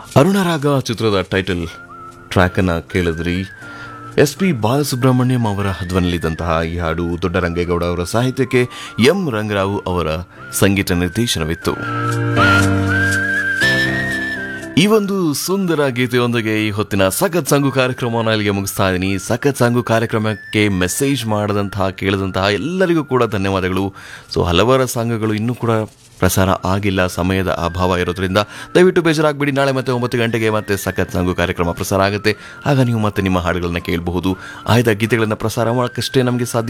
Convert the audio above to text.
ಅರುಣರಾಗ ಚಿತ್ರದ ಟೈಟಲ್ ಟ್ರ್ಯಾಕನ್ನು ಕೇಳಿದ್ರಿ S P Balasubrahmanyam ಅವರ ಧ್ವನಿಲಿದ್ದಂತಹ ಈ ಹಾಡು ದೊಡ್ಡರಂಗೇಗೌಡ ಅವರ ಸಾಹಿತ್ಯಕ್ಕೆ ಎಂ ರಂಗರಾವು ಅವರ ಸಂಗೀತ ನಿರ್ದೇಶನವಿತ್ತು ಈ ಒಂದು ಸುಂದರ ಗೀತೆಯೊಂದಿಗೆ ಈ ಹೊತ್ತಿನ ಸಖತ್ ಸಂಗು ಕಾರ್ಯಕ್ರಮವನ್ನು ಅಲ್ಲಿಗೆ ಮುಗಿಸ್ತಾ ಇದ್ದೀನಿ ಸಖತ್ ಸಂಗು ಕಾರ್ಯಕ್ರಮಕ್ಕೆ ಮೆಸೇಜ್ ಮಾಡದಂತಹ ಕೇಳಿದಂತಹ ಎಲ್ಲರಿಗೂ ಕೂಡ ಧನ್ಯವಾದಗಳು ಸೊ ಹಲವಾರು ಸಾಂಗ್ಗಳು ಇನ್ನೂ ಕೂಡ ಪ್ರಸಾರ ಆಗಿಲ್ಲ ಸಮಯದ ಅಭಾವ ಇರೋದ್ರಿಂದ ದಯವಿಟ್ಟು ಬೇಜಾರಾಗ್ಬಿಡಿ ನಾಳೆ ಮತ್ತೆ ಒಂಬತ್ತು ಗಂಟೆಗೆ ಮತ್ತೆ ಸಖತ್ ಸಂಗು ಕಾರ್ಯಕ್ರಮ ಪ್ರಸಾರ ಆಗುತ್ತೆ ಆಗ ನೀವು ಮತ್ತೆ ನಿಮ್ಮ ಹಾಡುಗಳನ್ನ ಕೇಳಬಹುದು ಆಯ್ದ ಗೀತೆಗಳನ್ನು ಪ್ರಸಾರ ಮಾಡೋಕ್ಕಷ್ಟೇ ನಮಗೆ ಸಾಧ್ಯ